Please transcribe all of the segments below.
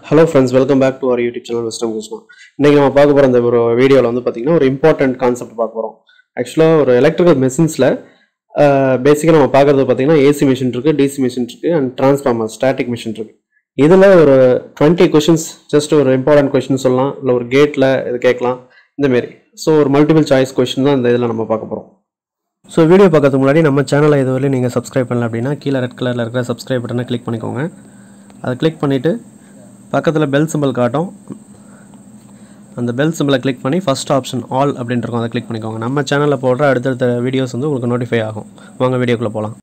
hello friends welcome back to our YouTube channel wisdom Krishna இன்றைக்கி நம்ம பார்க்க போகிற இந்த ஒரு வீடியோவில் வந்து பார்த்திங்கன்னா ஒரு இம்பார்ட்டன்ட் கான்செப்ட் பார்க்க போகிறோம் ஆக்சுவலாக ஒரு எலக்ட்ரிக்கல் மெஷின்ஸில் பேசிக்காக நம்ம பார்க்குறது பார்த்திங்கன்னா ஏசி மிஷின் இருக்குது டிசி மிஷின் இருக்குது அண்ட் டிரான்ஸ்ஃபார்மர் ஸ்டாட்டிக் மிஷின் இருக்குது இதில் ஒரு டுவெண்ட்டி கொஷின்ஸ் ஜஸ்ட் ஒரு இம்பார்ட்டன்ட் கொஷின் சொல்லலாம் இல்லை ஒரு கேட்டில் இது கேட்கலாம் இந்தமாரி ஸோ ஒரு மல்டிபிள் சாய்ஸ் கொஷின் தான் இந்த இதில் நம்ம பார்க்க போகிறோம் ஸோ வீடியோ பார்க்கறதுக்கு முன்னாடி நம்ம சேனலை இதுவரையும் நீங்கள் சப்ஸ்கிரைப் பண்ணல அப்படின்னா கீழே ரெட் கலரில் இருக்கிற சப்ஸ்கிரைப் பட்டனை கிளிக் பண்ணிக்கோங்க அதை கிளிக் பண்ணிவிட்டு பக்கத்தில் பெல் சிம்பிள் காட்டும் அந்த பெல் சிம்பிளை கிளிக் பண்ணி ஃபஸ்ட் ஆப்ஷன் ஆல் அப்படின்ட்டு இருக்கும் அதை கிளிக் பண்ணிக்கோங்க நம்ம சேனலில் போடுற அடுத்தடுத்த வீடியோஸ் வந்து உங்களுக்கு நோட்டிஃபை ஆகும் வாங்க வீடியோக்குள்ளே போகலாம்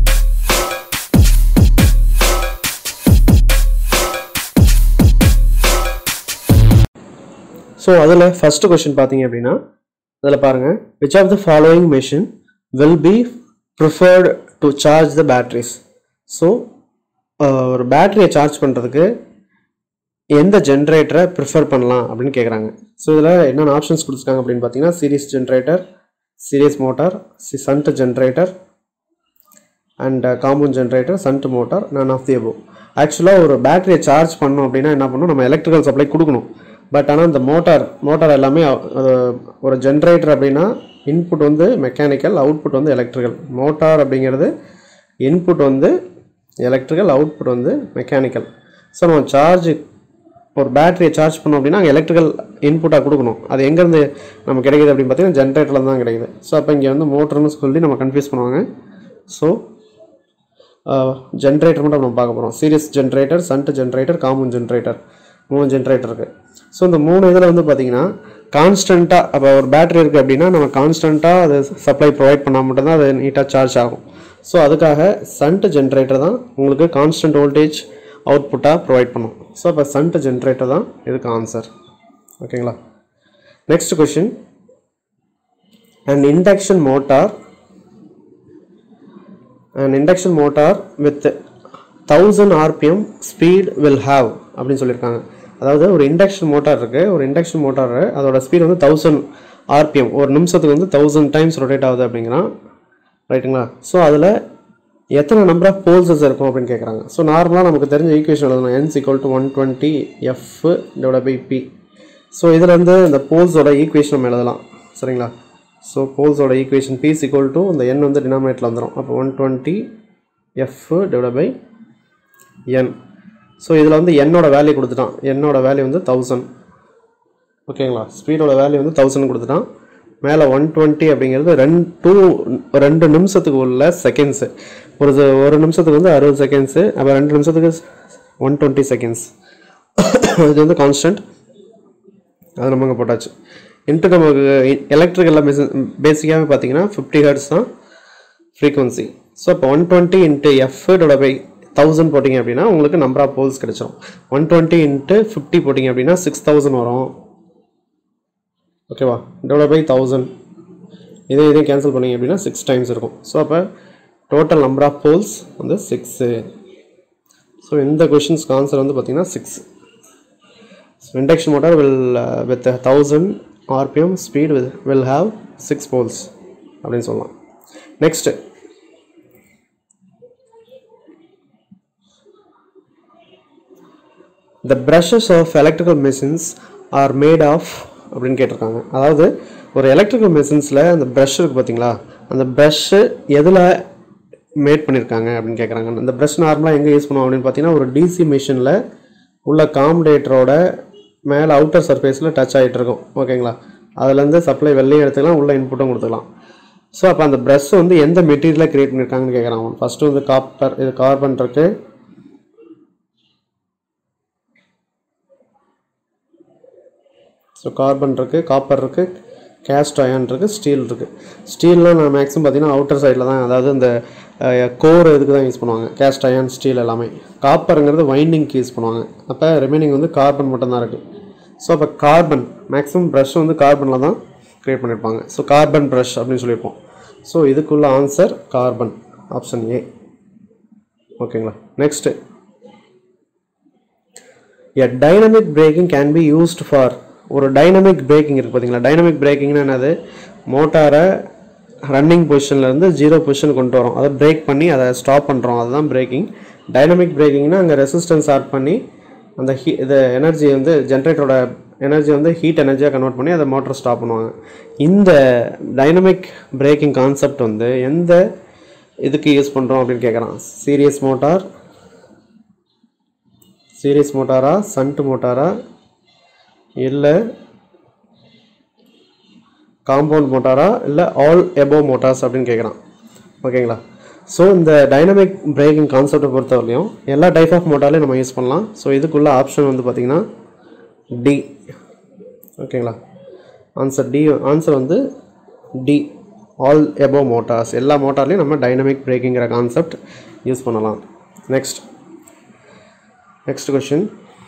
ஸோ அதில் ஃபஸ்ட்டு கொஷின் பார்த்தீங்க அப்படின்னா அதில் பாருங்கள் which of the following machine will be preferred to charge the batteries so ஒரு பேட்டரியை சார்ஜ் பண்ணுறதுக்கு எந்த ஜென்ரேட்டரை ப்ரிஃபர் பண்ணலாம் அப்படின்னு கேட்குறாங்க ஸோ இதில் என்னென்ன ஆப்ஷன்ஸ் கொடுத்துருக்காங்க அப்படின்னு பார்த்தீங்கன்னா series generator series motor shunt generator and compound generator shunt motor none of the above ஆக்சுவலாக ஒரு பேட்டரியை சார்ஜ் பண்ணோம் அப்படின்னா என்ன பண்ணணும் நம்ம எலக்ட்ரிக்கல் சப்ளை கொடுக்கணும் பட் ஆனால் இந்த மோட்டார் மோட்டார் எல்லாமே அது ஒரு ஜென்ரேட்டர் அப்படின்னா இன்புட் வந்து மெக்கானிக்கல் அவுட்புட் வந்து எலக்ட்ரிக்கல் மோட்டார் அப்படிங்கிறது இன்புட் வந்து எலக்ட்ரிக்கல் அவுட்புட் வந்து மெக்கானிக்கல் ஸோ நம்ம சார்ஜ் ஒரு பேட்டரியை சார்ஜ் பண்ணோம் அப்படின்னா அங்கே எலக்ட்ரிக்கல் இன்புட்டாக கொடுக்கணும் அது எங்கேருந்து நம்ம கிடைக்குது அப்படின்னு பார்த்தீங்கன்னா ஜென்ரேட்டரில் தான் கிடைக்குது ஸோ அப்போ இங்கே வந்து மோட்டர்னு சொல்லி நம்ம கன்ஃபியூஸ் பண்ணுவாங்க ஸோ ஜென்ரேட்டர் மட்டும் நம்ம பார்க்க போகிறோம் series generator shunt generator common generator மூணு ஜென்ரேட்டர் இருக்குது ஸோ இந்த மூணு இதில் வந்து பார்த்திங்கன்னா கான்ஸ்டண்ட்டாக அப்போ ஒரு பேட்டரி இருக்குது அப்படின்னா நம்ம கான்ஸ்டண்ட்டாக அது சப்ளை ப்ரொவைட் பண்ணால் மட்டும்தான் அது நீட்டாக சார்ஜ் ஆகும் ஸோ அதுக்காக சண்ட் ஜென்ரேட்டர் தான் உங்களுக்கு கான்ஸ்டன்ட் வோல்டேஜ் அவுட்புட்டாக ப்ரொவைட் பண்ணும் ஸோ அப்போ சண்ட் ஜென்ரேட்டர் தான் இதுக்கு ஆன்சர் ஓகேங்களா next question and induction motor and induction motor with thousand RPM speed will have அப்படின்னு சொல்லியிருக்காங்க அதாவது ஒரு இண்டக்ஷன் மோட்டார் இருக்குது ஒரு இண்டக்ஷன் மோட்டார் அதோட ஸ்பீட் வந்து தௌசண்ட் ஆர்பிஎம் ஒரு நிமிஷத்துக்கு வந்து தௌசண்ட் டைம்ஸ் ரொட்டேட் ஆகுது அப்படிங்கிறான் ரைட்டுங்களா ஸோ அதில் எத்தனை நம்பர் ஆஃப் போல்சஸ் இருக்கும் அப்படின்னு கேட்குறாங்க ஸோ நார்மலாக நமக்கு தெரிஞ்ச ஈக்குவேஷன் எழுதணும் N S equal to one twenty F divide by P so இதில் வந்து இந்த போல்ஸோட ஈக்குவேஷன் நம்ம எழுதலாம் சரிங்களா ஸோ போல்ஸோட ஈக்குவேஷன் பி ஈக்குவல் டு இந்த என் வந்து டினாமினேட்டில் வந்துடும் அப்போ one twenty F divide by N so இதில் வந்து என்னோட வேல்யூ கொடுத்துட்டான் என்னோட வேல்யூ வந்து தௌசண்ட் ஓகேங்களா ஸ்பீடோட வேல்யூ வந்து தௌசண்ட் கொடுத்துட்டான் மேலே ஒன் டுவெண்ட்டி அப்படிங்கிறது ரெண்டு டூ ரெண்டு நிமிஷத்துக்கு உள்ள செகண்ட்ஸு ஒரு ஒரு நிமிஷத்துக்கு வந்து அறுபது செகண்ட்ஸு அப்போ ரெண்டு நிமிஷத்துக்கு ஒன் டுவெண்ட்டி செகண்ட்ஸ் இது வந்து கான்ஸ்டன்ட் அது நமக்கு போட்டாச்சு இன்ட்டு நமக்கு எலக்ட்ரிக்கலில் மிஷின் பேசிக்காகவே பார்த்தீங்கன்னா ஃபிஃப்டி ஹர்ட்ஸ் தான் ஃப்ரீக்வன்சி ஸோ இப்போ ஒன் டுவெண்ட்டி இன்ட்டு எஃப் டோட பை தௌசண்ட் போட்டிங்க அப்படின்னா உங்களுக்கு நம்பர் ஆஃப் போல்ஸ் கிடைச்சிரும் ஒன் டுவெண்ட்டி இன்ட்டு ஃபிஃப்டி போட்டிங்க அப்படின்னா சிக்ஸ் தௌசண்ட் வரும் ஓகேவா டிவைட் பை தௌசண்ட் இதே இதே கேன்சல் பண்ணிங்க அப்படின்னா சிக்ஸ் டைம்ஸ் இருக்கும் ஸோ அப்போ டோட்டல் நம்பர் ஆஃப் போல்ஸ் வந்து சிக்ஸு ஸோ இந்த கொஷின்ஸ்க்கு ஆன்சர் வந்து பார்த்திங்கன்னா six so induction motor will with thousand RPM speed with will have six poles அப்படின்னு சொல்லலாம் next the brushes of electrical machines are made of அப்படின்னு கேட்டிருக்காங்க அதாவது ஒரு எலக்ட்ரிக்கல் மிஷின்ஸில் அந்த ப்ரஷ் இருக்குது பார்த்தீங்களா அந்த ப்ரஷ்ஷு எதில் மேட் பண்ணியிருக்காங்க அப்படின்னு கேட்குறாங்க அந்த ப்ரஷ் நார்மலாக எங்கே யூஸ் பண்ணுவோம் அப்படின்னு பார்த்தீங்கன்னா ஒரு டிசி மிஷினில் உள்ள காம்டேட்டரோட மேலே அவுட்டர் சர்ஃபேஸில் டச் ஆகிட்டு இருக்கும் ஓகேங்களா அதுலேருந்து சப்ளை வெளியே எடுத்துக்கலாம் உள்ள இன்புட்டும் கொடுத்துக்கலாம் ஸோ அப்போ அந்த ப்ரஷ் வந்து எந்த மெட்டீரியலாக க்ரியேட் பண்ணியிருக்காங்கன்னு கேட்குறாங்க ஃபஸ்ட்டு வந்து காப்பர் இது கார்பன் இருக்குது ஸோ கார்பன் இருக்குது காப்பர் இருக்குது கேஸ்ட் அயன் இருக்குது ஸ்டீல் இருக்குது ஸ்டீல்லாம் நான் மேக்ஸிமம் பார்த்தீங்கன்னா அவுட்டர் சைடில் தான் அதாவது இந்த கோர் இதுக்கு தான் யூஸ் பண்ணுவாங்க கேஸ்ட் அயன் ஸ்டீல் எல்லாமே காப்பருங்கிறது வைண்டிங்க்கு யூஸ் பண்ணுவாங்க அப்போ ரிமைனிங் வந்து கார்பன் மட்டும்தான் இருக்குது ஸோ அப்போ கார்பன் மேக்ஸிமம் ப்ரஷ் வந்து கார்பனில் தான் க்ரியேட் பண்ணியிருப்பாங்க ஸோ கார்பன் ப்ரஷ் அப்படின்னு சொல்லியிருப்போம் ஸோ இதுக்குள்ள ஆன்சர் கார்பன் ஆப்ஷன் ஏ ஓகேங்களா next a dynamic braking can be used for ஒரு டைனமிக் பிரேக்கிங் இருக்குது பார்த்தீங்களா டைனமிக் பிரேக்கிங்னா என்னது மோட்டாரை ரன்னிங் பொசிஷன்லேருந்து ஜீரோ பொசிஷன் கொண்டு வரோம் அதை பிரேக் பண்ணி அதை ஸ்டாப் பண்ணுறோம் அதுதான் பிரேக்கிங் டைனமிக் பிரேக்கிங்னா அங்கே ரெசிஸ்டன்ஸ் ஆட் பண்ணி அந்த ஹீ இது எனர்ஜி வந்து ஜென்ரேட்டரோட எனர்ஜி வந்து ஹீட் எனர்ஜியாக கன்வெர்ட் பண்ணி அதை மோட்டர் ஸ்டாப் பண்ணுவாங்க இந்த டைனமிக் பிரேக்கிங் கான்செப்ட் வந்து எந்த இதுக்கு யூஸ் பண்ணுறோம் அப்படின்னு கேட்குறான் சீரியஸ் மோட்டார் சீரியஸ் மோட்டாரா சண்ட் மோட்டாரா இல்லை காம்பவுண்ட் மோட்டாரா இல்லை ஆல் எபோ மோட்டார்ஸ் அப்படின்னு கேட்குறான் ஓகேங்களா ஸோ இந்த டைனமிக் பிரேக்கிங் கான்செப்டை பொறுத்தவரையும் எல்லா டைப் ஆஃப் மோட்டார்லையும் நம்ம யூஸ் பண்ணலாம் ஸோ இதுக்குள்ள ஆப்ஷன் வந்து பார்த்திங்கன்னா டி ஓகேங்களா ஆன்சர் டி ஆன்சர் வந்து டி ஆல் எபோ மோட்டார்ஸ் எல்லா மோட்டார்லையும் நம்ம டைனமிக் பிரேக்கிங்கிற கான்செப்ட் யூஸ் பண்ணலாம் நெக்ஸ்ட் நெக்ஸ்ட் கொஷின்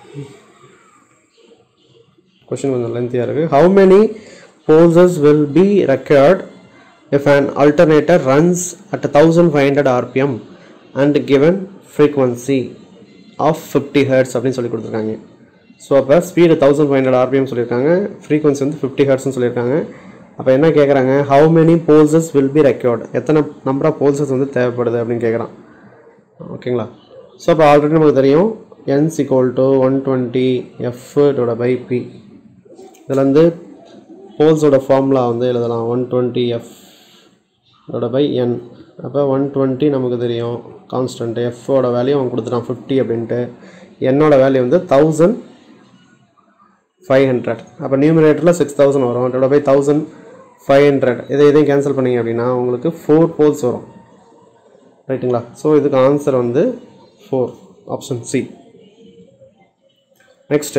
கொஷின் கொஞ்சம் லென்த்தியாக இருக்குது how many poles will be required if an alternator runs at 1500 rpm and given frequency of 50 hertz அப்படின்னு சொல்லி கொடுத்துருக்காங்க ஸோ அப்போ speed thousand five hundred RPM சொல்லியிருக்காங்க ஃப்ரீக்வன்சி வந்து ஃபிஃப்டி ஹர்ட்ஸ்னு சொல்லியிருக்காங்க அப்போ என்ன கேட்குறாங்க how many poles will be required எத்தனை நம்பர் ஆஃப் போல்சஸ் வந்து தேவைப்படுது அப்படின்னு கேட்குறான் ஓகேங்களா ஸோ அப்போ ஆல்ரெடி நமக்கு தெரியும் N equal to one twenty F டோட பை பி இதில் வந்து போல்ஸோட ஃபார்முலா வந்து எழுதலாம் ஒன் டுவெண்ட்டி எஃப் அதோட பை என் அப்போ ஒன் டுவெண்ட்டி நமக்கு தெரியும் கான்ஸ்டன்ட் எஃப்போட வேல்யூ அவன் கொடுத்துட்டான் ஃபிஃப்டி அப்படின்ட்டு என்னோட வேல்யூ வந்து தௌசண்ட் ஃபைவ் ஹண்ட்ரட் அப்போ நியூமினேட்டரில் சிக்ஸ் தௌசண்ட் வரும் அதோட பை தௌசண்ட் ஃபைவ் ஹண்ட்ரட் இதை இதையும் கேன்சல் பண்ணீங்க அப்படின்னா உங்களுக்கு ஃபோர் போல்ஸ் வரும் ரைட்டுங்களா ஸோ இதுக்கு ஆன்சர் வந்து four option C next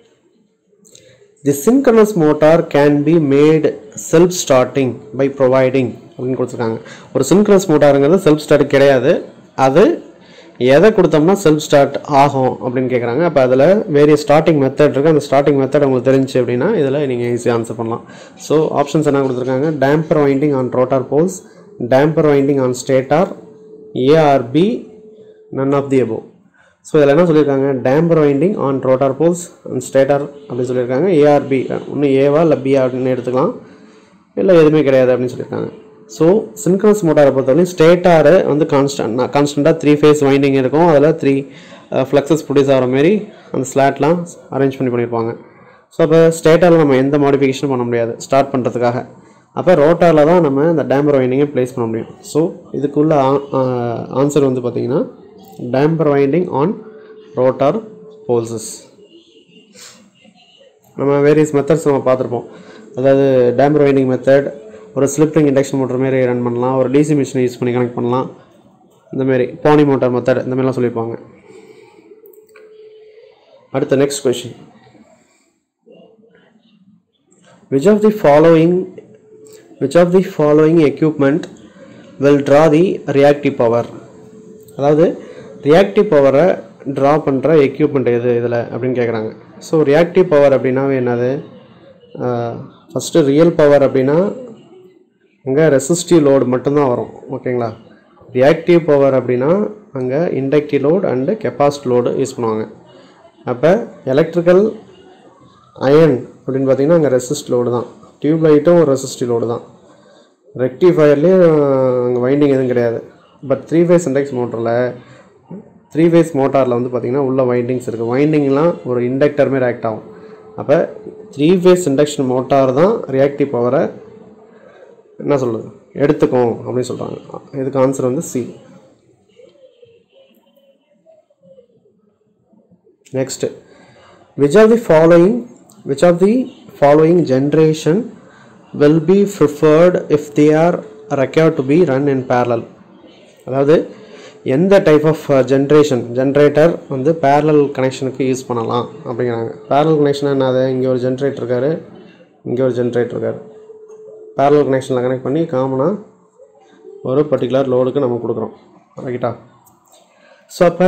the synchronous motor can be made self starting by providing அப்படின்னு கொடுத்துருக்காங்க ஒரு சின்கனஸ் மோட்டாருங்கிறது செல்ஃப் ஸ்டார்ட் கிடையாது அது எதை கொடுத்தோம்னா செல்ஃப் ஸ்டார்ட் ஆகும் அப்படின்னு கேட்குறாங்க அப்போ அதில் வேரிய ஸ்டார்டிங் மெத்தட் இருக்குது அந்த ஸ்டார்டிங் மெத்தட் உங்களுக்கு தெரிஞ்சு அப்படின்னா இதில் நீங்கள் ஈஸியாக ஆன்சர் பண்ணலாம் ஸோ ஆப்ஷன்ஸ் என்ன கொடுத்துருக்காங்க damper winding on rotor poles damper winding on stator A or B none of the above so இதில் என்ன சொல்லியிருக்காங்க damper winding on rotor poles and stator அப்படின்னு சொல்லியிருக்காங்க ஏஆர்பி ஒன்று ஏவா இல்லை பிஆ அப்படின்னு எடுத்துக்கலாம் இல்லை எதுவுமே கிடையாது அப்படின்னு சொல்லியிருக்காங்க ஸோ சின்க்ரன்ஸ் மோட்டாரை பொறுத்தவரைக்கும் ஸ்டேட்டாரு வந்து கான்ஸ்டன்ட் கான்ஸ்டண்ட்டாக த்ரீ ஃபேஸ் வைண்டிங் இருக்கும் அதில் த்ரீ ஃப்ளக்ஸஸ் ப்ரொடியூஸ் ஆகிற மாரி அந்த ஸ்லாட்லாம் அரேஞ்ச் பண்ணி பண்ணியிருப்பாங்க ஸோ அப்போ ஸ்டேட்டாரில் நம்ம எந்த மாடிஃபிகேஷனும் பண்ண முடியாது ஸ்டார்ட் பண்ணுறதுக்காக அப்போ ரோட்டாரில் தான் நம்ம இந்த டேம்பர் வைண்டிங்கை ப்ளேஸ் பண்ண முடியும் ஸோ இதுக்குள்ள ஆன்சர் வந்து பார்த்திங்கன்னா damper winding on rotor poles நம்ம வேரியஸ் மெத்தட்ஸ் நம்ம பார்த்துருப்போம் அதாவது டேம்பர் வைண்டிங் மெத்தட் ஒரு ஸ்லிப்ரிங் இண்டக்ஷன் மோட்டர் மாரி ரன் பண்ணலாம் ஒரு டிசி மிஷினை யூஸ் பண்ணி கனெக்ட் பண்ணலாம் இந்தமாரி பானி மோட்டார் மெத்தட் இந்த மாதிரிலாம் சொல்லியிருப்பாங்க அடுத்த next question which of the following which of the following equipment will draw the reactive power அதாவது ரியாக்டிவ் பவரை ட்ரா பண்ணுற எக்யூப்மெண்ட் எது இதில் அப்படின்னு கேட்குறாங்க ஸோ ரியாக்டிவ் பவர் அப்படின்னாவே என்னது ஃபஸ்ட்டு ரியல் பவர் அப்படின்னா அங்கே ரெசிஸ்டிவ் லோடு மட்டும்தான் வரும் ஓகேங்களா ரியாக்டிவ் பவர் அப்படின்னா அங்கே inductive load and capacity load use பண்ணுவாங்க அப்போ எலக்ட்ரிக்கல் அயன் அப்படின்னு பார்த்தீங்கன்னா அங்கே ரெசிஸ்ட் லோடு தான் டியூப் லைட்டும் ஒரு ரெசிஸ்டிவ் லோடு தான் ரெக்டிஃபயர்லேயும் அங்கே வைண்டிங் எதுவும் கிடையாது பட் த்ரீ ஃபேஸ் இண்டெக்ஸ் மோட்டரில் த்ரீ ஃபேஸ் மோட்டாரில் வந்து பார்த்திங்கன்னா உள்ள வைண்டிங்ஸ் இருக்குது வைண்டிங்லாம் ஒரு இண்டக்டர் மாரி ஆக்ட் ஆகும் அப்போ த்ரீ ஃபேஸ் இண்டக்ஷன் மோட்டார் தான் ரியாக்டிவ் பவரை என்ன சொல்லுது எடுத்துக்கும் அப்படின்னு சொல்கிறாங்க இதுக்கு ஆன்சர் வந்து C next which of the following which of the following generation will be preferred if they are required to be run in parallel அதாவது எந்த டைப் ஆஃப் ஜென்ரேஷன் ஜென்ரேட்டர் வந்து பேரலல் கனெக்ஷனுக்கு யூஸ் பண்ணலாம் அப்படிங்கிறாங்க பேரலல் கனெக்ஷன் என்னது இங்கே ஒரு generator இருக்காரு இங்கே ஒரு ஜென்ரேட்டர் இருக்காரு பேரலல் கனெக்ஷனில் கனெக்ட் பண்ணி காமனாக ஒரு பர்டிகுலர் லோடுக்கு நம்ம கொடுக்குறோம் ரைட்டா ஸோ அப்போ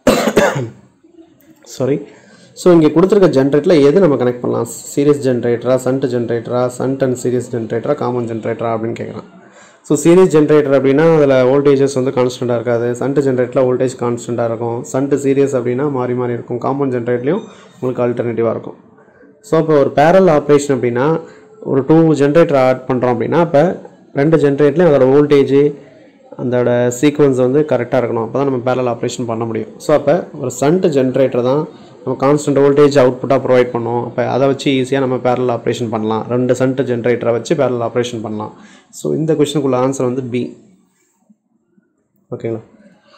சாரி ஸோ இங்கே கொடுத்துருக்க ஜென்ரேட்டரில் எது நம்ம கனெக்ட் பண்ணலாம் சீரியஸ் ஜென்ரேட்டரா சண்ட் ஜென்ரேட்டரா சண்ட் அண்ட் சீரியஸ் ஜென்ரேட்டரா காமன் ஜென்ரேட்டரா அப்படின்னு கேட்குறான் ஸோ சீரியஸ் ஜென்ரேட்டர் அப்படின்னா அதில் வோல்டேஜஸ் வந்து கான்ஸ்டண்ட்டாக இருக்காது சண்ட் ஜென்ரேட்டரில் வோல்டேஜ் கான்ஸ்டண்ட்டாக இருக்கும் சண்ட் சீரியஸ் அப்படின்னா மாறி மாறி இருக்கும் காமன் ஜென்ரேட்டர்லையும் உங்களுக்கு ஆல்டர்னேட்டிவாக இருக்கும் ஸோ இப்போ ஒரு பேரல் ஆப்ரேஷன் அப்படின்னா ஒரு டூ ஜென்ரேட்டர் ஆட் பண்ணுறோம் அப்படின்னா இப்போ ரெண்டு ஜென்ரேட்டர்லையும் அதோட வோல்டேஜ் அதோட சீக்வன்ஸ் வந்து கரெக்டாக இருக்கணும் அப்போ தான் நம்ம பேரல் ஆப்ரேஷன் பண்ண முடியும் ஸோ அப்போ ஒரு சண்ட் ஜென்ரேட்டர் தான் நம்ம கான்ஸ்டன்ட் வோல்டேஜ் அவுட்புட்டாக ப்ரொவைட் பண்ணோம் அப்போ அதை வச்சு ஈஸியாக நம்ம பேரல் ஆப்ரேஷன் பண்ணலாம் ரெண்டு சென்ட் ஜென்ரேட்டரை வச்சு பேரல் ஆப்ரேஷன் பண்ணலாம் ஸோ இந்த கொஷனுக்குள்ள ஆன்சர் வந்து பி ஓகேங்களா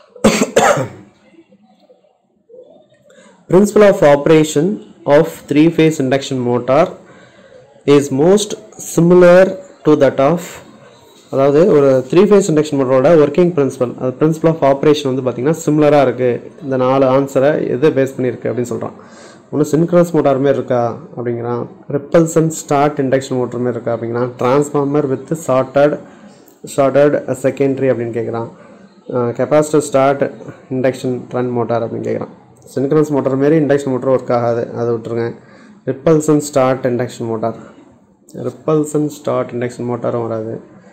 principle of operation of three phase induction motor is most similar to that of அதாவது ஒரு த்ரீ ஃபேஸ் இண்டக்ஷன் மோட்டரோட ஒர்க்கிங் பிரின்சிபல் அது பிரின்சிபல் ஆஃப் ஆப்ரேஷன் வந்து பார்த்திங்கன்னா சிமிலராக இருக்குது இந்த நாலு ஆன்சரை எது பேஸ் பண்ணியிருக்கு அப்படின்னு சொல்கிறான் ஒன்று சின்க்ரஸ் மோட்டார் மாரி இருக்கா அப்படிங்கிறான் ரிப்பல்சன் ஸ்டார்ட் இண்டக்ஷன் மோட்டர் மாரி இருக்கா அப்படிங்கிறான் transformer with shorted shorted secondary அப்படின்னு கேட்குறான் capacitor start induction run motor அப்படின்னு கேட்குறான் சின்க்ரன்ஸ் மோட்டார் மாரி இண்டக்ஷன் மோட்டர் ஒர்க் ஆகாது அதை விட்டுருங்க repulsion start induction motor repulsion start induction மோட்டாரும் வராது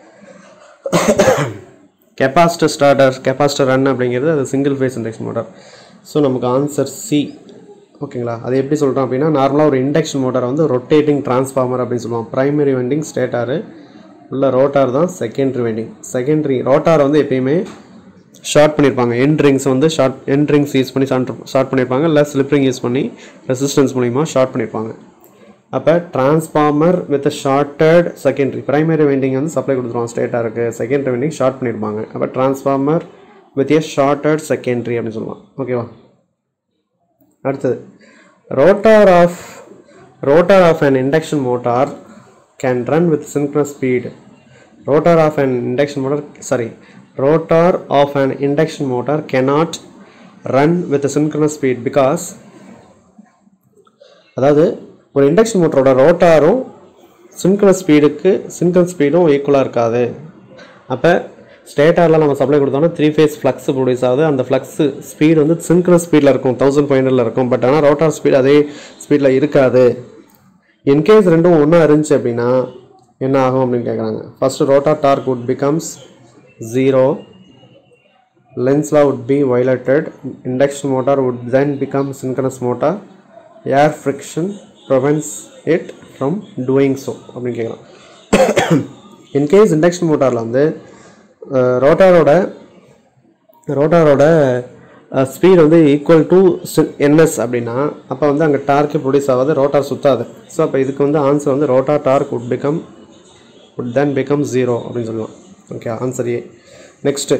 கெப்பாசிட்டர் ஸ்டார்டர் கெப்பாசிட்டர் ரன் அப்படிங்கிறது அது single phase induction motor so நமக்கு ஆன்சர் சி ஓகேங்களா அது எப்படி சொல்கிறோம் அப்படின்னா நார்மலாக ஒரு இண்டக்ஷன் மோட்டாரை வந்து ரொட்டேட்டிங் டிரான்ஸ்ஃபார்மர் அப்படின்னு சொல்லுவோம் ப்ரைமரி வெண்டிங் ஸ்டேட்டாரு உள்ள ரோட்டார் தான் செகண்டரி வெண்டிங் செகண்டரி ரோட்டார் வந்து எப்பயுமே ஷார்ட் பண்ணியிருப்பாங்க எண்ட் ரிங்ஸ் வந்து ஷார்ட் எண்ட் ரிங்ஸ் யூஸ் பண்ணி ஷார்ட் ஷார்ட் பண்ணியிருப்பாங்க இல்லை ஸ்லிப்ரிங் யூஸ் பண்ணி ரெசிஸ்டன்ஸ் மூலிமா ஷார்ட் பண்ணியிருப்பாங்க அப்போ transformer with shorted secondary primary winding வந்து சப்ளை கொடுத்துருவாங்க ஸ்டேட்டாக இருக்குது செகண்டரி வெண்டிங் ஷார்ட் பண்ணியிருப்பாங்க அப்போ transformer with a shorted secondary அப்படின்னு சொல்லுவாங்க ஓகேவா அடுத்தது rotor of rotor of an induction motor can run with synchronous speed rotor of an induction motor sorry rotor of an induction motor cannot run with synchronous speed because அதாவது ஒரு induction மோட்டரோட ரோட்டாரும் சின்க்ரஸ் ஸ்பீடுக்கு சின்க்ரஸ் ஸ்பீடும் ஈக்குவலாக இருக்காது அப்போ ஸ்டேட்டாரில் நம்ம சப்ளை கொடுத்தோம்னா three phase flux produce ஆகுது அந்த flux speed வந்து சின்க்ரஸ் ஸ்பீடில் இருக்கும் தௌசண்ட் ஃபைவ் ஹண்ட்ரடில் இருக்கும் பட் ஆனால் ரோட்டார் ஸ்பீடு அதே ஸ்பீடில் இருக்காது இன்கேஸ் ரெண்டும் ஒன்றா இருந்துச்சு அப்படின்னா என்ன ஆகும் அப்படின்னு கேட்குறாங்க first rotor torque would becomes zero lens law would be violated induction motor would then become synchronous motor air friction prevents it from doing so அப்படின்னு கேட்குறான் இன்கேஸ் இண்டக்ஷன் மோட்டாரில் வந்து ரோட்டாரோட ரோட்டாரோட ஸ்பீட் வந்து ஈக்குவல் டு என்எஸ் அப்படின்னா அப்போ வந்து அங்கே டார்க்கு ப்ரொடியூஸ் ஆகாது ரோட்டார் சுத்தாது ஸோ அப்போ இதுக்கு வந்து ஆன்சர் வந்து rotor torque would become would then become zero அப்படின்னு சொல்லலாம் okay answer A next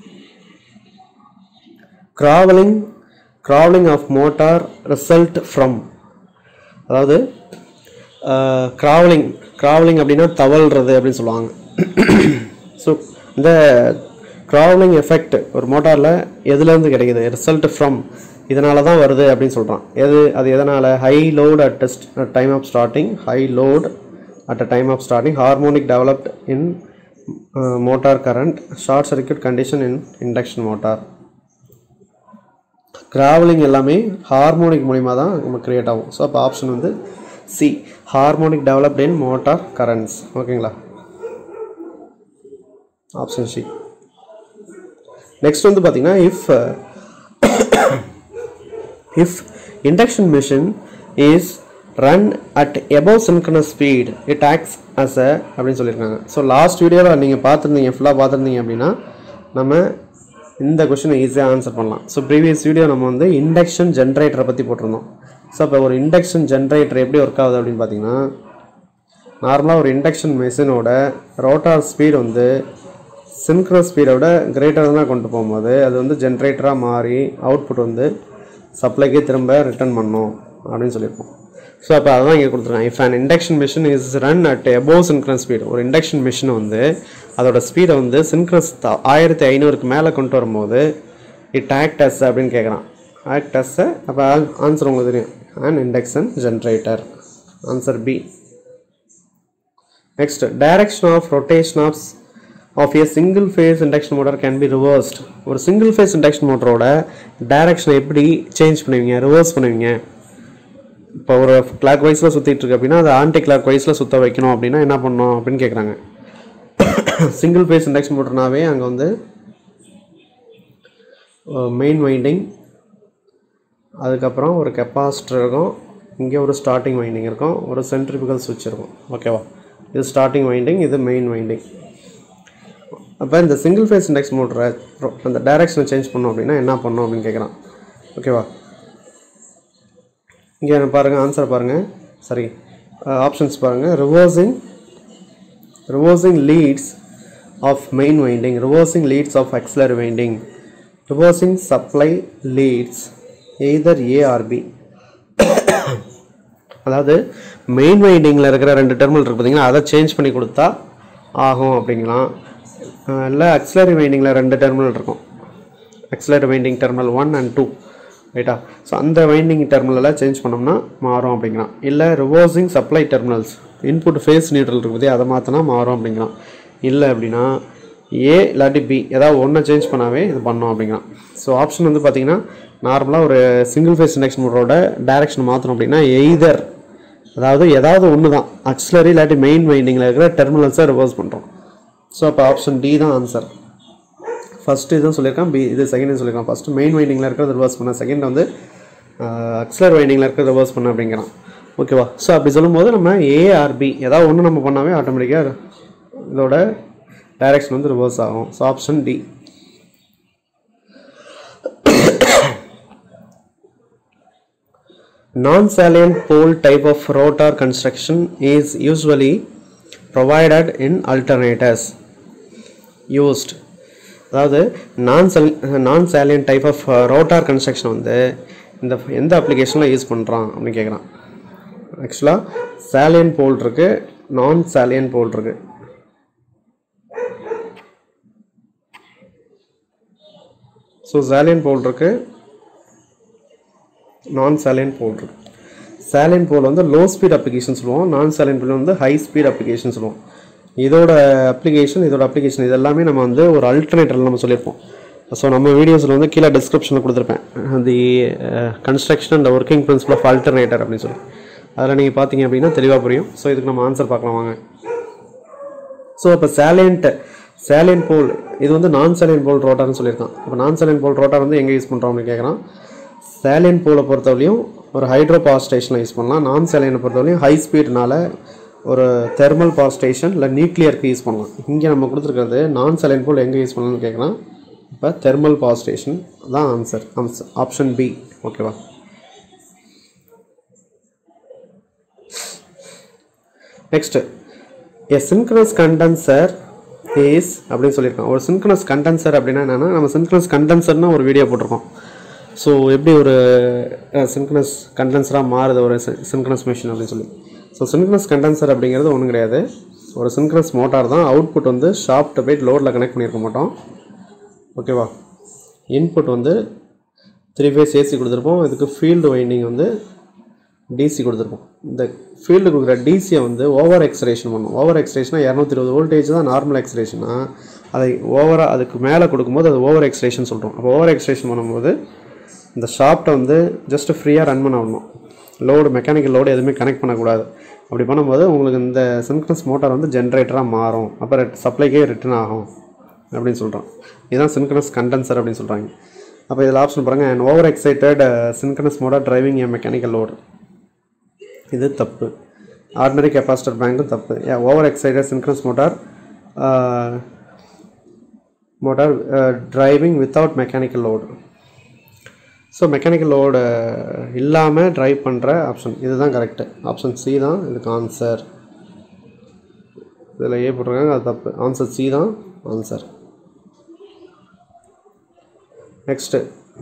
crawling crawling of motor result from அதாவது கிராவலிங் கிராவலிங் அப்படின்னா தவழ்றது அப்படின்னு சொல்லுவாங்க ஸோ இந்த கிராவலிங் எஃபெக்ட் ஒரு மோட்டாரில் எதுலேருந்து கிடைக்குது ரிசல்ட் ஃப்ரம் இதனால தான் வருது அப்படின்னு சொல்கிறான் எது அது எதனால் high load at test time of starting high load at a time of starting harmonic developed in motor current short circuit condition in induction motor travelling எல்லாமே ஹார்மோனிக் மூலிமா தான் நம்ம கிரியேட் ஆகும் ஸோ அப்போ ஆப்ஷன் வந்து C harmonic developed in motor currents ஓகேங்களா option C next வந்து பார்த்தீங்கன்னா if if induction machine is run at above synchronous speed it acts as a அப்படின்னு சொல்லியிருக்காங்க ஸோ லாஸ்ட் வீடியோவில் நீங்கள் பார்த்துருந்தீங்க ஃபுல்லாக பார்த்துருந்தீங்க அப்படின்னா நம்ம இந்த கொஷினை ஈஸியாக ஆன்சர் பண்ணலாம் ஸோ ப்ரீவியஸ் வீடியோ நம்ம வந்து இண்டக்ஷன் ஜென்ரேட்டரை பற்றி போட்டிருந்தோம் ஸோ அப்போ ஒரு இண்டக்ஷன் ஜென்ரேட்டர் எப்படி ஒர்க் ஆகுது அப்படின்னு பார்த்தீங்கன்னா நார்மலாக ஒரு இண்டக்ஷன் மெஷினோட ரோட்டார் ஸ்பீடு வந்து சின்க்ரோ ஸ்பீடோட கிரேட்டர் தான் கொண்டு போகும்போது அது வந்து ஜென்ரேட்டராக மாறி அவுட்புட் வந்து சப்ளைக்கே திரும்ப ரிட்டர்ன் பண்ணும் அப்படின்னு சொல்லியிருப்போம் ஸோ அப்போ அதான் இங்கே கொடுத்துருக்காங்க if an induction machine is run at above synchronous speed ஒரு இண்டக்ஷன் மிஷின் வந்து அதோட ஸ்பீடை வந்து சின்க்ரஸ் ஆயிரத்தி ஐநூறுக்கு மேலே கொண்டு வரும்போது இட் ஆக்ட் அஸ் அப்படின்னு கேட்குறான் ஆக்ட் அஸ் அப்போ ஆன்சர் உங்களுக்கு தெரியும் and induction generator answer B next direction of rotation of of a single phase induction motor can be reversed ஒரு சிங்கிள் ஃபேஸ் இண்டக்ஷன் மோட்டரோட டைரக்ஷனை எப்படி சேஞ்ச் பண்ணுவீங்க ரிவர்ஸ் பண்ணுவீங்க இப்போ ஒரு கிளாக் வைஸில் சுற்றிட்டு இருக்கு அப்படின்னா அது ஆன்டி கிளாக் வைஸில் சுற்ற வைக்கணும் அப்படின்னா என்ன பண்ணணும் அப்படின்னு கேட்குறாங்க சிங்கிள் ஃபேஸ் இண்டக்ஷன் மோட்டர்னாவே அங்கே வந்து மெயின் வைண்டிங் அதுக்கப்புறம் ஒரு கெப்பாசிட்டர் இருக்கும் இங்கே ஒரு ஸ்டார்டிங் வைண்டிங் இருக்கும் ஒரு சென்ட்ரிபிகல் சுவிட்ச் இருக்கும் ஓகேவா இது ஸ்டார்டிங் வைண்டிங் இது மெயின் வைண்டிங் அப்போ இந்த சிங்கிள் ஃபேஸ் இண்டக்ஸ் மோட்டரை அந்த டைரக்ஷனை சேஞ்ச் பண்ணோம் அப்படின்னா என்ன பண்ணணும் அப்படின்னு கேட்குறான் ஓகேவா இங்கே பாருங்கள் ஆன்சர் பாருங்கள் சரி ஆப்ஷன்ஸ் பாருங்கள் reversing reversing leads of main winding reversing leads of auxiliary winding reversing supply leads either A or B அதாவது மெயின் வைண்டிங்கில் இருக்கிற ரெண்டு டெர்மினல் இருக்கு பார்த்தீங்களா அதை சேஞ்ச் பண்ணி கொடுத்தா ஆகும் அப்படிங்கலாம் இல்லை அக்ஸலரி வைண்டிங்கில் ரெண்டு டெர்மினல் இருக்கும் auxiliary winding terminal one and two ரைட்டா ஸோ அந்த வைண்டிங் டெர்மினலை சேஞ்ச் பண்ணோம்னா மாறும் அப்படிங்கலாம் இல்லை reversing supply terminals input phase neutral இருக்குது அதை மாற்றினா மாறும் அப்படிங்கலாம் இல்லை அப்படின்னா ஏ இல்லாட்டி பி ஏதாவது ஒன்றை சேஞ்ச் பண்ணாவே இது பண்ணோம் அப்படிங்கலாம் ஸோ ஆப்ஷன் வந்து பார்த்தீங்கன்னா நார்மலாக ஒரு சிங்கிள் ஃபேஸ் இண்டக்ஷன் மோட்டரோட டைரக்ஷன் மாற்றணும் அப்படின்னா எய்தர் அதாவது ஏதாவது ஒன்று தான் அக்ஸலரி இல்லாட்டி மெயின் வைண்டிங்கில் இருக்கிற டெர்மினல்ஸை ரிவர்ஸ் பண்ணுறோம் ஸோ அப்போ ஆப்ஷன் டி தான் ஆன்சர் ஃபஸ்ட்டு இதுவும் சொல்லியிருக்கான் பி இது செகண்ட் சொல்லியிருக்கான் ஃபஸ்ட்டு மெயின் வைண்டிங்கில் இருக்கிறது ரிவர்ஸ் பண்ண செகண்ட் வந்து அக்ஸலர் வைண்டிங்கில் இருக்கிறது ரிவர்ஸ் பண்ண அப்படிங்கிறான் ஓகேவா ஸோ அப்படி சொல்லும்போது நம்ம ஏஆர்பி ஏதாவது ஒன்று நம்ம பண்ணாவே ஆட்டோமேட்டிக்காக இதோட டைரக்ஷன் வந்து ரிவர்ஸ் ஆகும் so option D non-salient pole type of rotor construction is usually provided in alternators used அதாவது நான் செல் non salient type of rotor construction வந்து இந்த எந்த அப்ளிகேஷனில் யூஸ் பண்ணுறான் அப்படின்னு கேட்குறான் ஆக்சுவலாக சேலியன் போல் இருக்கு நான் சேலியன் போல் இருக்கு ஸோ சேலியன் போல் இருக்கு நான் சேலியன் போல் இருக்கு சேலியன் போல் வந்து லோ ஸ்பீட் அப்ளிகேஷன் சொல்லுவோம் நான் சேலியன் போல் வந்து ஹை ஸ்பீட் அப்ளிகேஷன் சொல்லுவோம் இதோட அப்ளிகேஷன் இதோட அப்ளிகேஷன் இது எல்லாமே நம்ம வந்து ஒரு அல்டர்னேட்டரில் நம்ம சொல்லியிருப்போம் ஸோ நம்ம வீடியோஸில் வந்து கீழே டிஸ்கிரிப்ஷனில் கொடுத்துருப்பேன் the construction and working principle of alternator அப்படின்னு சொல்லி அதில் நீங்கள் பார்த்தீங்க அப்படின்னா தெளிவாக புரியும் ஸோ இதுக்கு நம்ம ஆன்சர் பார்க்கலாம் வாங்க ஸோ இப்போ சேலியன்ட் சேலியன் போல் இது வந்து நான் சேலியன் போல் ரோட்டார்னு சொல்லியிருக்கான் இப்போ நான் சேலியன் போல் ரோட்டார் வந்து எங்கே யூஸ் பண்ணுறோம் அப்படின்னு கேட்குறான் சேலியன் போலை பொறுத்தவரையும் ஒரு ஹைட்ரோ பவர் ஸ்டேஷனில் யூஸ் பண்ணலாம் நான் சேலியனை பொறுத்தவரையும் ஹை ஸ்பீட்னால ஒரு தெர்மல் பவர் ஸ்டேஷன் இல்லை நியூக்ளியருக்கு யூஸ் பண்ணலாம் இங்கே நம்ம கொடுத்துருக்கிறது நான் சேலியன் போல் எங்கே யூஸ் பண்ணலாம்னு கேட்குறான் இப்போ தெர்மல் பவர் ஸ்டேஷன் தான் ஆன்சர் ஆன்சர் ஆப்ஷன் பி ஓகேவா next a synchronous condenser is அப்படின்னு சொல்லியிருக்கோம் ஒரு சின்க்ரனஸ் கண்டென்சர் அப்படின்னா என்னென்னா நம்ம சின்க்ரனஸ் கண்டென்சர்னு ஒரு வீடியோ போட்டிருக்கோம் ஸோ எப்படி ஒரு சின்க்ரனஸ் கண்டென்சராக மாறுது ஒரு சின்க்ரனஸ் மிஷின் அப்படின்னு சொல்லி ஸோ சின்க்ரனஸ் கண்டென்சர் அப்படிங்கிறது ஒன்றும் கிடையாது ஒரு சின்க்ரனஸ் மோட்டார் தான் அவுட்புட் வந்து ஷாப்ட்டை போய் லோடில் கனெக்ட் பண்ணியிருக்க மாட்டோம் ஓகேவா இன்புட் வந்து த்ரீ ஃபேஸ் ஏசி கொடுத்துருப்போம் இதுக்கு ஃபீல்டு வைண்டிங் வந்து டிசி கொடுத்துருப்போம் இந்த ஃபீல்டு கொடுக்குற டிசியை வந்து ஓவர் எக்ஸ்ரேஷன் பண்ணும் ஓவர் எக்ஸ்ரேஷனாக இரநூத்தி இருபது வோல்டேஜ் தான் நார்மல் எக்ஸ்ரேஷனா அதை ஓவராக அதுக்கு மேலே கொடுக்கும்போது அது ஓவர் எக்ஸ்ரேஷன் சொல்கிறோம் அப்போ ஓவர் எக்ஸ்ரேஷன் பண்ணும்போது இந்த ஷாப்ட்டை வந்து ஜஸ்ட் ஃப்ரீயாக ரன் பண்ண விடணும் லோடு மெக்கானிக்கல் லோடு எதுவுமே கனெக்ட் பண்ணக்கூடாது அப்படி பண்ணும்போது உங்களுக்கு இந்த சின்க்ரஸ் மோட்டார் வந்து ஜென்ரேட்டராக மாறும் அப்போ சப்ளைக்கே ரிட்டர்ன் ஆகும் அப்படின்னு சொல்கிறோம் இதுதான் சின்க்ரனஸ் கண்டென்சர் அப்படின்னு சொல்கிறாங்க அப்போ இதில் ஆப்ஷன் பாருங்கள் and over excited synchronous motor driving a mechanical load இது தப்பு ஆர்டினரி கெப்பாசிட்டர் பேங்க்கும் தப்பு over excited synchronous motor motor driving without mechanical load so mechanical load இல்லாமல் ட்ரைவ் பண்ணுற ஆப்ஷன் இதுதான் கரெக்டு ஆப்ஷன் சி தான் இதுக்கு ஆன்சர் இதில் ஏ போட்டிருக்காங்க அது தப்பு ஆன்சர் சி தான் answer next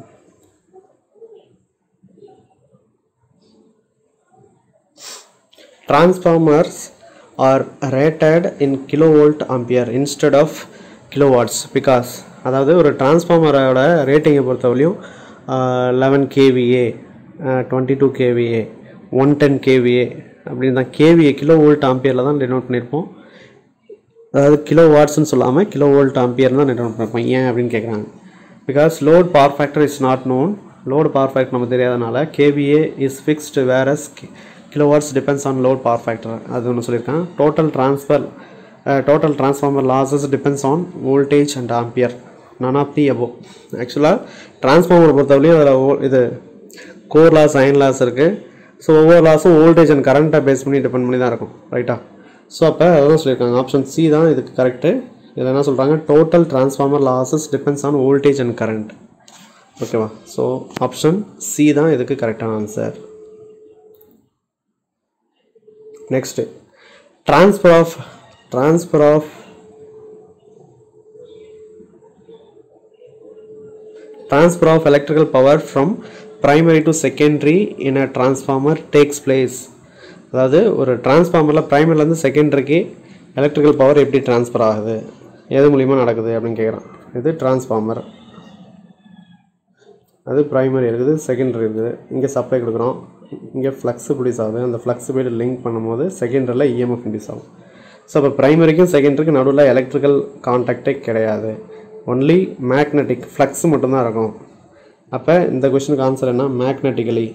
transformers are rated in kilovolt ampere instead of kilowatts because அதாவது ஒரு டிரான்ஸ்ஃபார்மரோட ரேட்டிங்கை பொறுத்தவரையும் eleven KVA twenty two KVA one ten KVA அப்படின்னு தான் கேவிஏ கிலோ வோல்ட் ஆம்பியரில் தான் டினோட் பண்ணியிருப்போம் அதாவது கிலோ வாட்ஸ்னு சொல்லாமல் கிலோ வோல்ட் ஆம்பியர் தான் டினோட் பண்ணியிருப்போம் ஏன் அப்படின்னு கேட்குறாங்க because load power factor is not known load power factor நமக்கு தெரியாதனால KVA is fixed varies kilowatts depends on load power factor அது ஒன்று சொல்லியிருக்கேன் total transfer total transformer losses depends on voltage and ampere none of the above ஆக்சுவலாக transformer பொறுத்தவரையும் அதில் இது core loss iron loss இருக்குது ஸோ ஒவ்வொரு லாஸும் வோல்டேஜ் அண்ட் கரண்ட்டை பேஸ் பண்ணி டிபெண்ட் பண்ணி தான் இருக்கும் ரைட்டா ஸோ அப்போ அதான் சொல்லியிருக்காங்க ஆப்ஷன் சி தான் இதுக்கு கரெக்டு இதில் என்ன சொல்கிறாங்க total transformer losses depends on voltage and current ஓகேவா ஸோ ஆப்ஷன் சி தான் இதுக்கு கரெக்டான answer next transfer of transfer of transfer of electrical power from primary to secondary in a transformer takes place அதாவது ஒரு டிரான்ஸ்ஃபார்மரில் ப்ரைமரிலேருந்து செகண்டரிக்கு எலக்ட்ரிக்கல் பவர் எப்படி ட்ரான்ஸ்ஃபர் ஆகுது எது மூலிமா நடக்குது அப்படின்னு கேட்குறான் இது டிரான்ஸ்ஃபார்மர் அது ப்ரைமரி இருக்குது செகண்டரி இருக்குது இங்கே சப்ளை கொடுக்குறோம் இங்கே ஃப்ளெக்சிபிலிட்டிஸ் ஆகுது அந்த ஃப்ளெக்சிபிலிட்டி லிங்க் பண்ணும்போது செகண்டரியில் இஎம்எஃப் இன்டியூஸ் ஆகும் ஸோ அப்போ ப்ரைமரிக்கும் செகண்டரிக்கும் நடுவில் எலக்ட்ரிக்கல் கான்டாக்டே கிடையாது ஒன்லி மேக்னெட்டிக் ஃப்ளக்ஸ் மட்டும்தான் இருக்கும் அப்போ இந்த கொஷனுக்கு ஆன்சர் என்ன மேக்னெட்டிக்கலி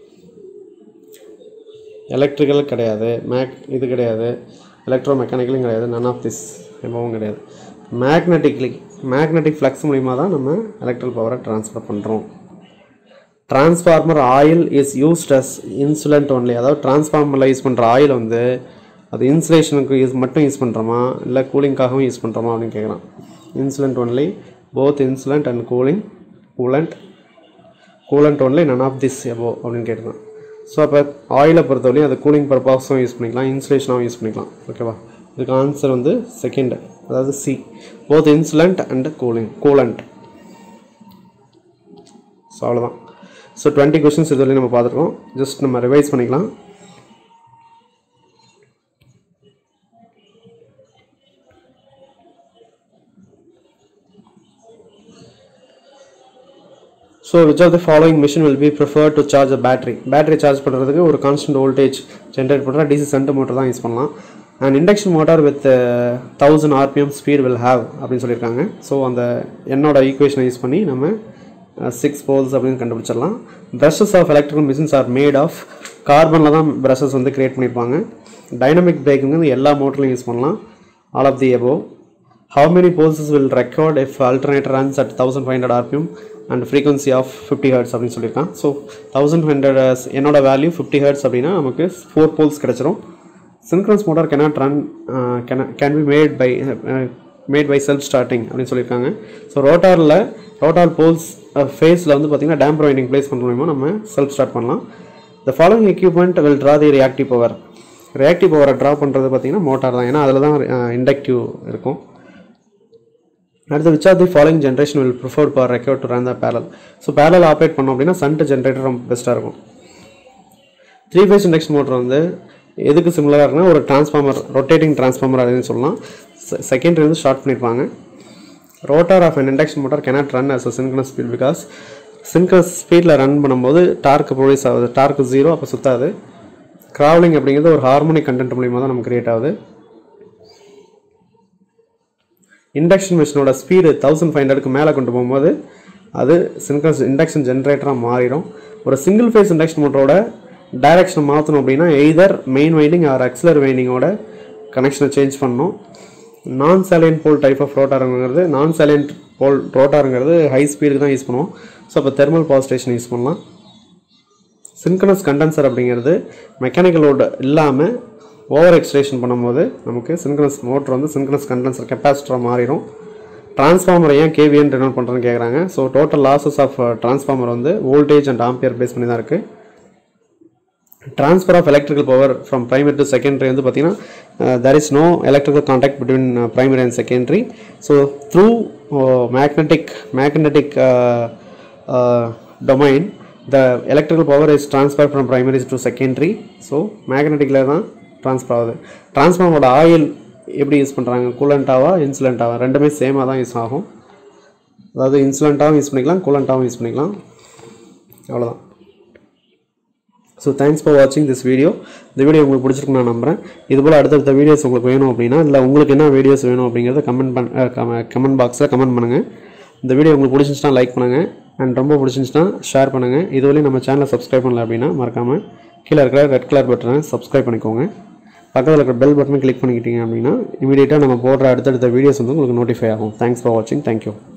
எலக்ட்ரிக்கல் கிடையாது மேக் இது கிடையாது எலக்ட்ரோ மெக்கானிக்கலும் கிடையாது நன் ஆஃப் திஸ் எப்பவும் கிடையாது மேக்னெட்டிக்லி மேக்னெட்டிக் ஃப்ளக்ஸ் மூலிமா தான் நம்ம எலக்ட்ரிக்கல் பவரை ட்ரான்ஸ்ஃபர் பண்ணுறோம் transformer oil is used as insulant only அதாவது டிரான்ஸ்ஃபார்மரில் யூஸ் பண்ணுற ஆயில் வந்து அது இன்சுலேஷனுக்கு யூஸ் மட்டும் யூஸ் பண்ணுறோமா இல்லை கூலிங்காகவும் யூஸ் பண்ணுறோமா அப்படின்னு கேட்குறான் insulant only both insulant and cooling coolant coolant only none of this above அப்படின்னு கேட்டிருக்கான் ஸோ அப்போ ஆயிலை பொறுத்தவரையும் அது கூலிங் பர்பஸும் யூஸ் பண்ணிக்கலாம் இன்சுலேஷனாகவும் யூஸ் பண்ணிக்கலாம் ஓகேவா இதுக்கு ஆன்சர் வந்து செகண்ட் அதாவது C both insulant and cooling coolant so அவ்வளோதான் ஸோ டுவெண்ட்டி கொஷின்ஸ் இதுவரையும் நம்ம பார்த்துருக்கோம் ஜஸ்ட் நம்ம ரிவைஸ் பண்ணிக்கலாம் so which of the following machine will be prefer to charge a battery battery charge பண்ணுறதுக்கு ஒரு கான்ஸ்டன்ட் வோல்டேஜ் ஜென்ரேட் பண்ணுற டிசி சென்ட் மோட்டர் தான் யூஸ் பண்ணலாம் and induction motor with thousand RPM speed will have அப்படின்னு சொல்லியிருக்காங்க so அந்த என்னோட ஈக்குவேஷனை யூஸ் பண்ணி நம்ம சிக்ஸ் போல்ஸ் அப்படின்னு கண்டுபிடிச்சிடலாம் brushes of electrical machines are made of கார்பனில் தான் ப்ரஷஸ் வந்து கிரியேட் பண்ணியிருப்பாங்க டைனமிக் பிரேக்கிங் வந்து எல்லா மோட்டர்லையும் யூஸ் பண்ணலாம் all of the above how many pulses will record if alternator runs at 1500 rpm and frequency of 50 hertz அப்படின்னு சொல்லியிருக்கான் ஸோ தௌசண்ட் ஹண்ட்ரட் என்னோட வேல்யூ ஃபிஃப்டி ஹர்ட்ஸ் அப்படின்னா நமக்கு ஃபோர் போல்ஸ் கிடச்சிரும் synchronous motor cannot run can can be made by made by self starting அப்படின்னு சொல்லியிருக்காங்க so ரோட்டாரில் rotor poles ஃபேஸில் வந்து பார்த்திங்கன்னா டேம்பர் வைண்டிங் ப்ளேஸ் பண்ணுற மூலிமா நம்ம செல்ஃப் ஸ்டார்ட் பண்ணலாம் the following equipment will draw the reactive power reactive பவரை ட்ரா பண்ணுறது பார்த்திங்கன்னா மோட்டார் தான் ஏன்னா அதில் தான் இண்டக்டிவ் இருக்கும் அடுத்து which are the following generation will preferred power require to run the parallel so parallel operate பண்ணோம் அப்படின்னா சன்ட் ஜென்ரேட்டர் ரொம்ப பெஸ்ட்டாக இருக்கும் த்ரீ ஃபேஸ் இண்டக்ஷன் மோட்டர் வந்து எதுக்கு சிமிலராக இருக்குன்னா ஒரு டிரான்ஸ்ஃபார்மர் ரொட்டேட்டிங் டிரான்ஸ்ஃபார்மர் அப்படின்னு சொல்லலாம் செகண்டரி வந்து ஷார்ட் பண்ணியிருப்பாங்க rotor of an induction motor cannot run as a synchronous speed because synchronous ஸ்பீடில் ரன் பண்ணும்போது டார்க் ப்ரொடியூஸ் ஆகுது டார்க் ஜீரோ அப்போ சுத்தாது க்ராவலிங் அப்படிங்கிறது ஒரு ஹார்மோனிக் கண்டென்ட் மூலியமாக தான் நமக்கு கிரியேட் ஆகுது இண்டக்ஷன் மிஷினோட ஸ்பீடு தௌசண்ட் ஃபைவ் ஹண்ட்ரடுக்கு மேலே கொண்டு போகும்போது அது சின்கஸ் இண்டக்ஷன் ஜென்ரேட்டராக மாறிடும் ஒரு சிங்கிள் ஃபேஸ் இண்டக்ஷன் மோட்டரோட டைரக்ஷனை மாற்றணும் அப்படின்னா either main winding or auxiliary வைண்டிங்கோட கனெக்ஷனை சேஞ்ச் பண்ணணும் non salient pole type of ரோட்டாருங்கிறது நான் சேலியன் போல் ரோட்டாருங்கிறது ஹை ஸ்பீடுக்கு தான் யூஸ் பண்ணுவோம் ஸோ அப்போ தெர்மல் பவர் ஸ்டேஷன் யூஸ் பண்ணலாம் சின்கனஸ் கண்டென்சர் அப்படிங்கிறது மெக்கானிக்கல் லோடு இல்லாமல் ஓவர் எக்ஸ்ட்ரேஷன் பண்ணும்போது நமக்கு சின்கனஸ் மோட்டர் வந்து சின்கனஸ் கண்டென்சர் கெப்பாசிட்டராக மாறிடும் டிரான்ஸ்ஃபார்மர் ஏன் கேவிஎன் ரெனோட் பண்ணுறேன்னு கேட்குறாங்க so total losses of transformer வந்து வோல்டேஜ் அண்ட் ஆம்பியர் பேஸ் பண்ணி தான் இருக்குது transfer of electrical power from primary to secondary வந்து பார்த்தீங்கன்னா there is no electrical contact between primary and secondary so through magnetic magnetic domain the electrical power is transfer from primary to secondary so மேக்னெட்டிக்கில் தான் transfer ஆகுது டிரான்ஸ்ஃபார்மரோட oil எப்படி use பண்ணுறாங்க கூலண்ட்டாவா இன்சுலண்ட்டாவா ரெண்டுமே சேமாக தான் யூஸ் ஆகும் அதாவது இன்சுலண்ட்டாகவும் யூஸ் பண்ணிக்கலாம் கூலண்ட்டாகவும் யூஸ் பண்ணிக்கலாம் அவ்வளோதான் ஸோ தேங்க்ஸ் ஃபார் வாட்சிங் திஸ் வீடியோ இந்த வீடியோ உங்களுக்கு பிடிச்சிருக்கு நான் நம்புறேன் இது போல் அடுத்தடுத்த வீடியோஸ் உங்களுக்கு வேணும் அப்படின்னா இல்லை உங்களுக்கு என்ன வீடியோஸ் வேணும் அப்படிங்கிறத கமெண்ட் பண்ண கமெண்ட் பாக்ஸில் கமெண்ட் பண்ணுங்கள் இந்த வீடியோ உங்களுக்கு பிடிச்சிருந்துச்சுன்னா லைக் பண்ணுங்கள் அண்ட் ரொம்ப பிடிச்சிருந்துச்சுன்னா ஷேர் பண்ணுங்கள் இதுவரையும் நம்ம சேனலை சப்ஸ்கிரைப் பண்ணல அப்படின்னா மறக்காமல் கீழே இருக்கிற ரெட் கலர் பட்டனை சப்ஸ்கிரைப் பண்ணிக்கோங்க பக்கத்தில் இருக்கிற பெல் பட்டனை கிளிக் பண்ணிக்கிட்டீங்க அப்படின்னா இமீடியட்டாக நம்ம போடுற அடுத்தடுத்த வீடியோஸ் வந்து உங்களுக்கு நோட்டிஃபை ஆகும் தேங்க்ஸ் ஃபார் வாட்சிங் தேங்க்யூ